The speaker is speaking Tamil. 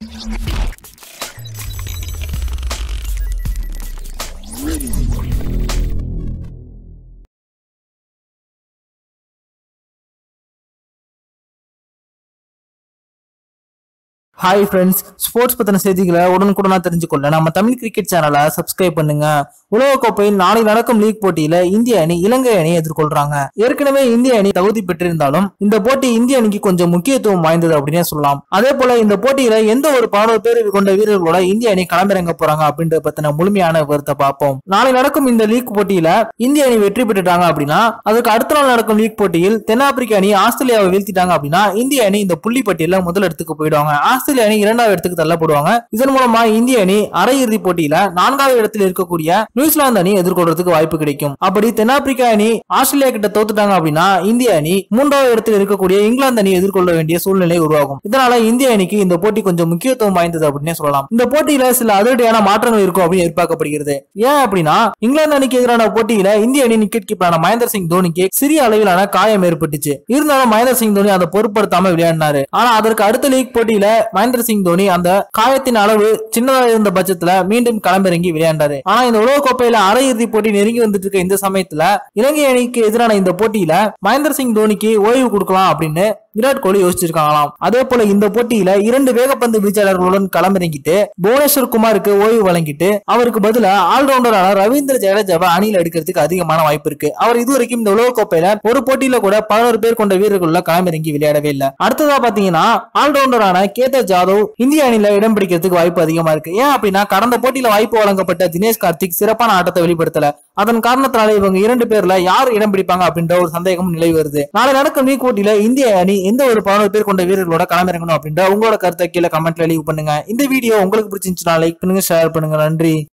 ஹாய் ஃப்ரெண்ட்ஸ் ஸ்போர்ட்ஸ் பத்தின செய்திகளை உடனுக்குடனா தெரிஞ்சுக்கொள்ள நம்ம தமிழ் கிரிக்கெட் சேனலை சப்ஸ்கிரைப் பண்ணுங்க உலகக்கோப்பையில் நாளை நடக்கும் லீக் போட்டியில இந்திய அணி இலங்கை அணியை எதிர்கொள்றாங்க ஏற்கனவே இந்திய அணி தகுதி பெற்றிருந்தாலும் இந்த போட்டி இந்திய அணிக்கு கொஞ்சம் முக்கியத்துவம் வாய்ந்தது அப்படின்னே சொல்லலாம் அதே போல இந்த போட்டியில எந்த ஒரு பதினோரு பேர் கொண்ட வீரர்களோட இந்திய அணி களமிறங்க போறாங்க அப்படின்றத பத்தின முழுமையான விவரத்தை பார்ப்போம் நாளை நடக்கும் இந்த லீக் போட்டியில இந்திய அணி வெற்றி பெற்றுட்டாங்க அப்படின்னா அதுக்கு அடுத்த நாள் நடக்கும் லீக் போட்டியில் தென்னாப்பிரிக்க அணி ஆஸ்திரேலியாவை வீழ்த்திட்டாங்க அப்படின்னா இந்திய அணி இந்த புள்ளி பட்டியல முதல் இடத்துக்கு போயிடுவாங்க ஆஸ்திரேலிய அணி இரண்டாவது இடத்துக்கு தள்ளப்படுவாங்க இதன் மூலமா இந்திய அணி அரையிறுதி போட்டியில நான்காவது இடத்தில் இருக்கக்கூடிய நியூசிலாந்து அணி எதிர்கொள்றதுக்கு வாய்ப்பு கிடைக்கும் அப்படி தென்னாப்பிரிக்கா அணி ஆஸ்திரேலியா கிட்ட தோத்துட்டாங்க அப்படின்னா இந்திய அணி மூன்றாவது இடத்தில் இருக்கக்கூடிய இங்கிலாந்து அணி எதிர்கொள்ள வேண்டிய சூழ்நிலை உருவாகும் இதனால இந்திய அணிக்கு இந்த போட்டி கொஞ்சம் முக்கியத்துவம் வாய்ந்தது அப்படின்னே சொல்லலாம் இந்த போட்டியில சில அதிரடியான மாற்றங்கள் இருக்கும் அப்படின்னு எதிர்பார்க்கப்படுகிறது ஏன் அப்படின்னா இங்கிலாந்து அணிக்கு எதிரான போட்டியில இந்திய அணி விக்கெட் கீப்பரான மகேந்திர சிங் தோனிக்கு சிறிய அளவிலான காயம் ஏற்பட்டுச்சு இருந்தாலும் மகேந்திர சிங் தோனி அதை பொருட்படுத்தாம விளையாடினாரு ஆனா அதற்கு அடுத்த லீக் போட்டியில மகேந்திர சிங் தோனி அந்த காயத்தின் அளவு சின்னதாக இருந்த பட்சத்துல மீண்டும் களமிறங்கி விளையாண்டாரு ஆனா இந்த உலக கோப்பையில அரையிறுதி போட்டி நெருங்கி வந்துட்டு இருக்க இந்த சமயத்துல இலங்கை அணிக்கு எதிரான இந்த போட்டியில மகேந்திர சிங் தோனிக்கு ஓய்வு கொடுக்கலாம் அப்படின்னு விராட் கோலி யோசிச்சிருக்காங்களாம் அதே போல இந்த போட்டியில இரண்டு வேகப்பந்து வீச்சாளர்களுடன் களமிறங்கிட்டு புவனேஸ்வர் குமாருக்கு ஓய்வு வழங்கிட்டு அவருக்கு பதிலா ஆல்ரவுண்டரான ரவீந்திர ஜடேஜாவை அணியில் எடுக்கிறதுக்கு அதிகமான வாய்ப்பு இருக்கு அவர் இதுவரைக்கும் இந்த உலக கோப்பையில ஒரு போட்டியில கூட பதினோரு பேர் கொண்ட வீரர்களுள்ள களமிறங்கி விளையாடவே இல்லை அடுத்ததா பாத்தீங்கன்னா ஆல்ரவுண்டரான கேதர் ஜாதவ் இந்திய அணியில இடம் பிடிக்கிறதுக்கு வாய்ப்பு அதிகமா இருக்கு ஏன் அப்படின்னா கடந்த போட்டியில வாய்ப்பு வழங்கப்பட்ட தினேஷ் கார்த்திக் சிறப்பான ஆட்டத்தை வெளிப்படுத்தல அதன் காரணத்தினால இவங்க இரண்டு பேர்ல யார் இடம் பிடிப்பாங்க அப்படின்ற ஒரு சந்தேகம் நிலவி வருது நாளை நடக்கும் லீக் போட்டியில இந்திய அணி எந்த ஒரு பதினோரு பேர் கொண்ட வீரர்களோட களமிறங்கணும் அப்படின்ற உங்களோட கருத்தை கீழே கமெண்ட்ல லீவ் பண்ணுங்க இந்த வீடியோ உங்களுக்கு பிடிச்சிருந்துச்சுன்னா லைக் பண்ணுங்க ஷேர் பண்ணுங்க நன்றி